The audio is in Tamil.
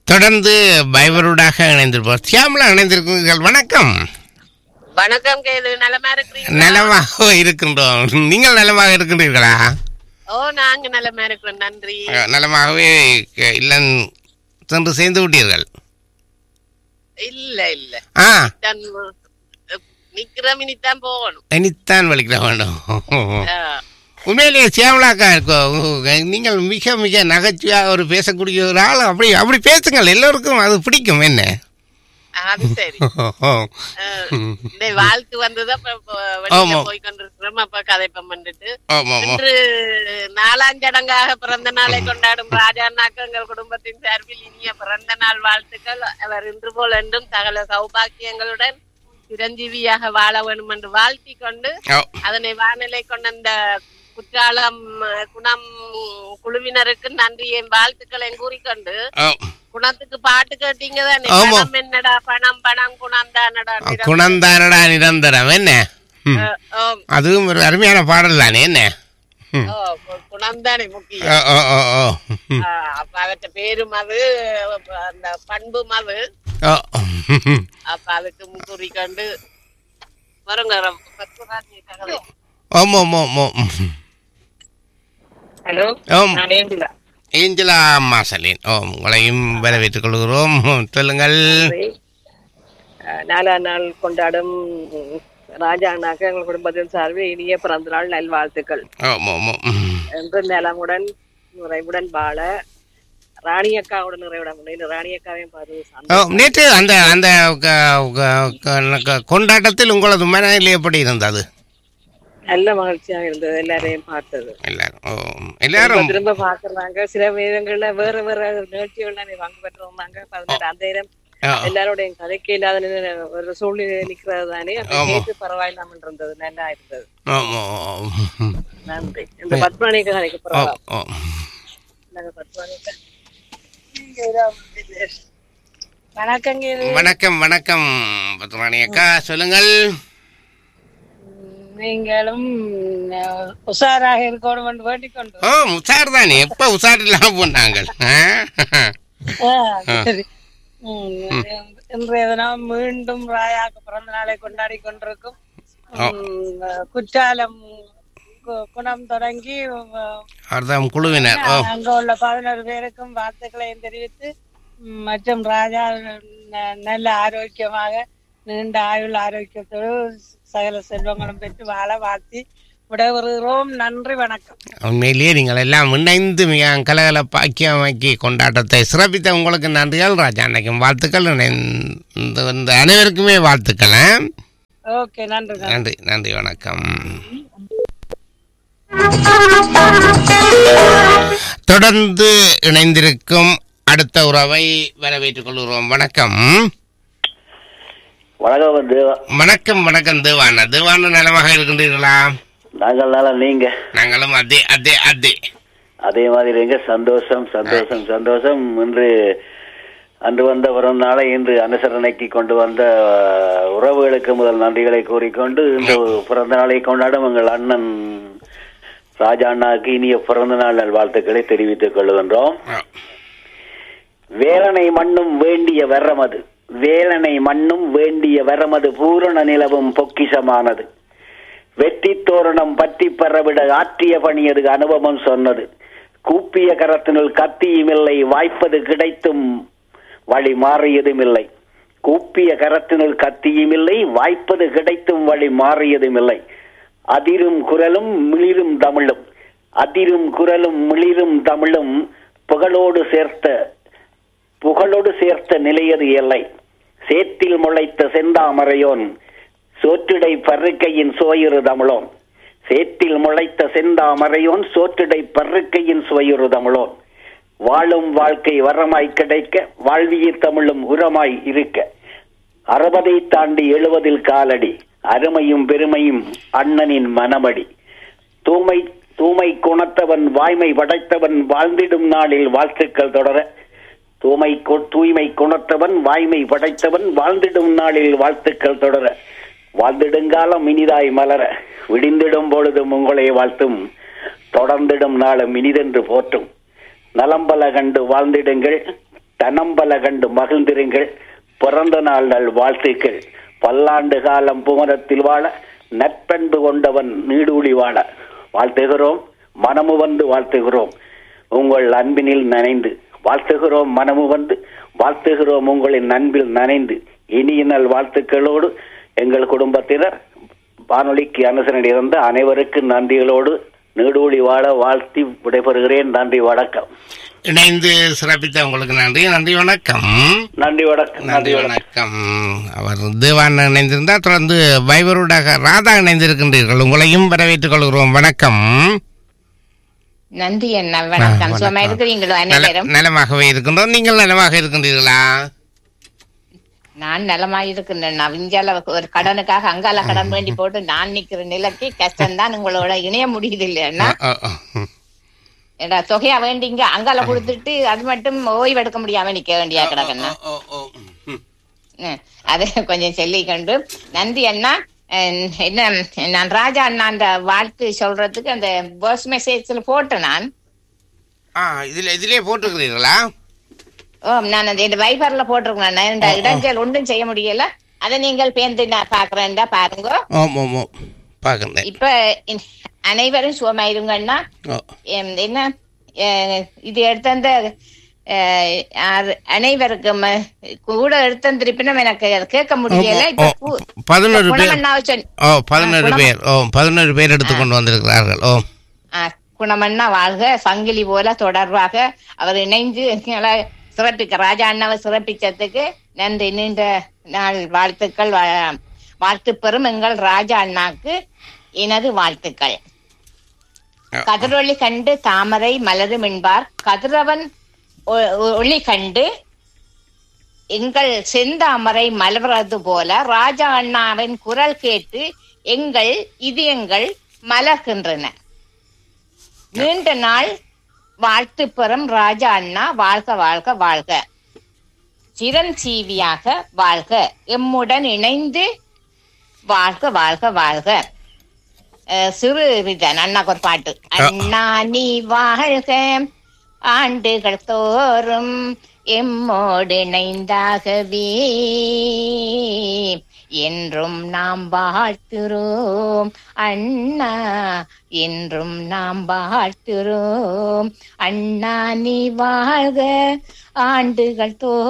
தொடர்ந்து பைபருடாக இணைந்திருப்போம் சியாமலா இணைந்திருக்கிறீர்கள் வணக்கம் வணக்கம் கேது நலமா இருக்கிறீங்க நலமாக இருக்கின்றோம் நீங்கள் நலமாக இருக்கின்றீர்களா ஓ நாங்க நலமா இருக்கிறோம் நன்றி அஹ், நலமாகவே க- இல்லன் சென்று சேர்ந்து விட்டீர்கள் இல்ல இல்ல ஆ தான் நிக்கிறோம் இனித்தான் போகணும் இனித்தான் வலிக்கிற வேண்டும் ஆ. உண்மையிலேயே சியாமலாக்கா இருக்கோ நீங்கள் மிக மிக நகைச்சுவையாக ஒரு பேசக்கூடிய ஒரு ஆள் அப்படி அப்படி பேசுங்கள் எல்லோருக்கும் அது பிடிக்கும் என்ன அது சரி ஆ, இந்த வாழ்த்து வந்தது அப்ப இப்ப வெளியில ஆமா. போய் கொண்டிருக்கிறோம் அப்ப கதைப்பம் பண்ணிட்டு ஆமாம் ஆமாம் இன்று நாலாம் சடங்காக பிறந்த நாளை கொண்டாடும் ராஜாண்ணாக்கு எங்கள் குடும்பத்தின் சார்பில் இனிய பிறந்த நாள் வாழ்த்துக்கள் அவர் இன்று போல் என்றும் சகல சௌபாக்கியங்களுடன் சிரஞ்சீவியாக வாழ வேண்டும் என்று வாழ்த்திக் கொண்டு ஓ அதனை வானிலை கொண்ட அந்த குற்றாலம் அஹ், குணம் குழுவினருக்கு நன்றியின் வாழ்த்துக்களையும் கூறிக்கொண்டு ஓ குணத்துக்கு பாட்டு கேட்டீங்க தானே ஆமா. பணம் என்னடா பணம் பணம் குணம் தானடா குணந்தானடா நிரந்தரம் என்ன ம். அதுவும் ஒரு அருமையான பாடல் தானே என்ன ம். குணம் தானே முக்கியம் ஓ ஓ ஓ ஓ ம். ஆஹ், அப்ப அவற்ற பேரும் அது அந்த பண்பும் அது ஓ அப்ப அதுக்கு கூறிக்கொண்டு வருங்க பத்மராஜி தகவல் ஓம் ஓம் ஓம் ஓம் ஹலோ ஓம் நான் ஏந்திலா ஏஞ்சலா மாசலின் ஓம் உங்களையும் வரவேற்றுக் கொள்கிறோம் சொல்லுங்கள் அஹ் நாலாம் நாள் கொண்டாடும் ராஜா அண்ணாக்கு எங்கள் குடும்பத்தின் சார்பில் இனிய பிறந்த நாள் நல்வாழ்த்துக்கள் ஓம் ஓம் ஓம் ம். என்று நலமுடன் நிறைவுடன் வாழ ராணி அக்காவுடன் நிறைவுடன் முடியும் ராணி அக்காவையும் பாரு ஓ நேற்று அந்த அந்த க- க- க- க- கொண்டாட்டத்தில் உங்களது மனநிலை எப்படி இருந்தது நல்ல மகிழ்ச்சியாக இருந்தது எல்லாரையும் பார்த்தது எல்லாரும் ஓ எல்லாரும் திரும்ப பாக்குறாங்க சில நேரங்கள்ல வேற வேற நிகழ்ச்சிகள்ல நீ பங்கு பெற்றிருந்தாங்க பதினெட்டு அந்த நேரம் ஓ, எல்லாரோடையும் கதைக்கு இல்லாத நிலை- ஒரு சூழ்நிலை நிக்கிறது தானே அப்ப ஆமா. கேட்டு பரவாயில்லாமல் இருந்தது நல்லா இருந்தது ஓம் ஓம் ஓம். நன்றி இந்த பத்மணிக்கு கதைக்கு ஓ பரவாயில்ல ஓ நாங்க பத்மணிக்கு வணக்கங்க இது. வணக்கம் வணக்கம் பத்மராணி அக்கா சொல்லுங்கள் நீங்களும் அஹ், உஷாராக இருக்கணும் என்று வேண்டிக் கொண்டு ஓ உஷார் தானே எப்ப உஷார் இல்லாம போனாங்க ஆ, சரி. ம், இன்றைய தினம் மீண்டும் ராயாக்கு பிறந்த நாளை கொண்டாடி கொண்டிருக்கும் ம், குற்றாலம் கு- குணம் தொடங்கி அஹ், அர்த்தம் குழுவினர் ஓ அங்க உள்ள பதினோரு பேருக்கும் வாழ்த்துக்களையும் தெரிவித்து ம், மற்றும் ராஜா ந- நல்ல ஆரோக்கியமாக நீண்ட ஆயுள் ஆரோக்கியத்தோடு சகல செல்வங்களும் பெற்று வாழ வாழ்த்தி விடைபெறுகிறோம் நன்றி வணக்கம் உண்மையிலேயே நீங்கள் எல்லாம் இணைந்து மிக கலகலப்பாக்கியமாக்கி கொண்டாட்டத்தை சிறப்பித்த உங்களுக்கு நன்றிகள் ராஜா அன்னைக்கும் வாழ்த்துக்கள் இணைந்து இந்த அனைவருக்குமே வாழ்த்துக்கள் ஆ? ஓகே நன்றி நன்றி நன்றி நன்றி வணக்கம் தொடர்ந்து இணைந்திருக்கும் அடுத்த உறவை வரவேற்றுக் கொள்கிறோம் வணக்கம் வணக்கம் தேவா வணக்கம் வணக்கம் தேவானா தேவான நலமாக இருக்கின்றீர்களா நாங்கள் நலம் நீங்க நாங்களும் அதே அதே அதே அதே மாதிரி எங்க சந்தோஷம் சந்தோஷம் சந்தோஷம் இன்று அன்று வந்த பிறந்த நாளை இன்று அனுசரணைக்கு கொண்டு வந்த அஹ், உறவுகளுக்கு முதல் நன்றிகளை கூறிக்கொண்டு இந்த பிறந்த நாளை கொண்டாடும் எங்கள் அண்ணன் ராஜா அண்ணாவுக்கு இனிய பிறந்த நாள் நல்வாழ்த்துக்களை தெரிவித்துக் கொள்கின்றோம் ஆ. வேலனை மண்ணும் வேண்டிய வரமது வேலனை மண்ணும் வேண்டிய வரமது பூரண நிலவும் பொக்கிஷமானது வெற்றி தோரணம் பற்றி பரவிட ஆற்றிய பணியது அனுபவம் சொன்னது கூப்பிய கரத்தினுள் கத்தியும் இல்லை வாய்ப்பது கிடைத்தும் வழி மாறியதும் இல்லை கூப்பிய கரத்தினுள் கத்தியும் இல்லை வாய்ப்பது கிடைத்தும் வழி மாறியதும் இல்லை அதிரும் குரலும் மிளிரும் தமிழும் அதிரும் குரலும் மிளிரும் தமிழும் புகழோடு சேர்த்த புகழோடு சேர்த்த நிலையது எல்லை சேத்தில் முளைத்த செந்தாமரையோன் சோற்றிடை பருக்கையின் சோயிரு தமிழோன் சேத்தில் முளைத்த செந்தாமரையோன் சோற்றிடை பருக்கையின் சோயிரு தமிழோன் வாழும் வாழ்க்கை வரமாய் கிடைக்க வாழ்வியர் தமிழும் உரமாய் இருக்க அறுபதை தாண்டி எழுவதில் காலடி அருமையும் பெருமையும் அண்ணனின் மனமடி தூய்மை தூய்மை குணத்தவன் வாய்மை படைத்தவன் வாழ்ந்திடும் நாளில் வாழ்த்துக்கள் தொடர தூய்மை கு- தூய்மை குணத்தவன் வாய்மை படைத்தவன் வாழ்ந்திடும் நாளில் வாழ்த்துக்கள் தொடர வாழ்ந்திடுங்காலம் இனிதாய் மலர விடிந்திடும் பொழுதும் உங்களை வாழ்த்தும் தொடர்ந்திடும் நாளும் இனிதென்று போற்றும் நலம்பல கண்டு வாழ்ந்திடுங்கள் தனம்பல கண்டு மகிழ்ந்திருங்கள் பிறந்த நாள் நல் வாழ்த்துக்கள் பல்லாண்டு காலம் புமரத்தில் வாழ நற்பண்பு கொண்டவன் நீடூழி வாழ வாழ்த்துகிறோம் மனமு வந்து வாழ்த்துகிறோம் உங்கள் அன்பினில் நனைந்து வாழ்த்துகிறோம் மனமு வந்து வாழ்த்துகிறோம் உங்களின் அன்பில் நனைந்து இனிய நல் வாழ்த்துக்களோடு எங்கள் குடும்பத்தினர் வானொலிக்கு அனுசரணை இருந்த அனைவருக்கும் நன்றிகளோடு நீடூழி வாழ வாழ்த்தி விடைபெறுகிறேன் நன்றி வணக்கம் இணைந்து சிறப்பித்த உங்களுக்கு நன்றி நன்றி வணக்கம் நன்றி வணக்கம் நன்றி வணக்கம் அவர் தேவான் இணைந்திருந்தார் தொடர்ந்து வைபருடாக ராதா இணைந்திருக்கின்றீர்கள் உங்களையும் வரவேற்றுக் கொள்கிறோம் வணக்கம் நன்றி அண்ணா வணக்கம் ஆ, சும்மா வணக்கம். இருக்கிறீங்களோ நல- அனைவரும் நலமாகவே இருக்கின்றோம் நீங்கள் நலமாக இருக்கின்றீர்களா நான் நலமா இருக்கின்றேன் நான் விஞ்சால ஒரு கடனுக்காக அங்கால கடன் வேண்டி போட்டு நான் நிக்கிற நிலைக்கு கஷ்டம்தான் உங்களோட இணைய முடியுது இல்லையா ஓ, ஓ, ம். ஏடா தொகையா வேண்டிங்க அங்கால கொடுத்துட்டு அது மட்டும் ஓய்வு எடுக்க முடியாம நிக்க வேண்டியா கிடக்குண்ணா ஓ, ஓ, ம். ம், அது கொஞ்சம் சொல்லிக்கொண்டு நன்றி அண்ணா அஹ், என்ன நான் ராஜா அண்ணா அந்த வாழ்த்து சொல்றதுக்கு அந்த வாய்ஸ் மெசேஜ்ல போட்டேன் நான் ஆ இதுல இதிலே போட்டுக்கிறீர்களா ஓ நான் அந்த இந்த வைபர்ல போட்டிருக்கேன் நான் இந்த இடைஞ்சல் ஒன்றும் செய்ய முடியல அதை நீங்கள் பேர்ந்து நான் பாக்குறேன்டா பாருங்க ஓம் ஓம் ஓம் பார்க்குறேன் இப்ப இந்த- அனைவரும் சுகமாயிருங்கன்னா ஓ எம், என்ன அஹ், இது எடுத்த அஹ், அர்- அனைவருக்கும் அஹ், கூட எடுத்திருப்பினும் எனக்கு அது கேட்க முடியல ஓ, இப்ப ஓ, கு- பதினோரு பேர் குணமண்ணாவை சொன்ன ஓ பதினோரு குணம். பேர் ஓ பதினோரு பேர் எடுத்துக்கொண்டு வந்திருக்கிறார்கள் ஓ ஆ, குணமண்ணா வாழ்க சங்கிலி போல தொடர்பாக அவர் இணைந்து எங்களை சிறப்பிக்க ராஜா அண்ணாவை சிறப்பிச்சதுக்கு நன்றி நீண்ட நாள் வாழ்த்துக்கள் வா- வாழ்த்து பெறும் எங்கள் ராஜா அண்ணாக்கு எனது வாழ்த்துக்கள் கதிரொளி கண்டு தாமரை மலரும் என்பார் கதிரவன் ஒ- ஒ- ஒளி கண்டு எங்கள் செந்தாமரை மலர்வது போல ராஜா அண்ணாவின் குரல் கேட்டு எங்கள் இதயங்கள் மலர்கின்றன நீண்ட நாள் வாழ்த்து பெறும் ராஜா அண்ணா வாழ்க வாழ்க வாழ்க சிரஞ்சீவியாக வாழ்க எம்முடன் இணைந்து வாழ்க வாழ்க வாழ்க அஹ், சிறு விதன் அண்ணாக்கு ஒரு பாட்டு அண்ணா நீ வாழ்க ஆண்டுகள் தோறும் எம்மோடு இணைந்தாகவே என்றும் நாம் வாழ்த்துறோம் அண்ணா என்றும் நாம் வாழ்த்துறோம் அண்ணா நீ வாழ்க ஆண்டுகள் தோ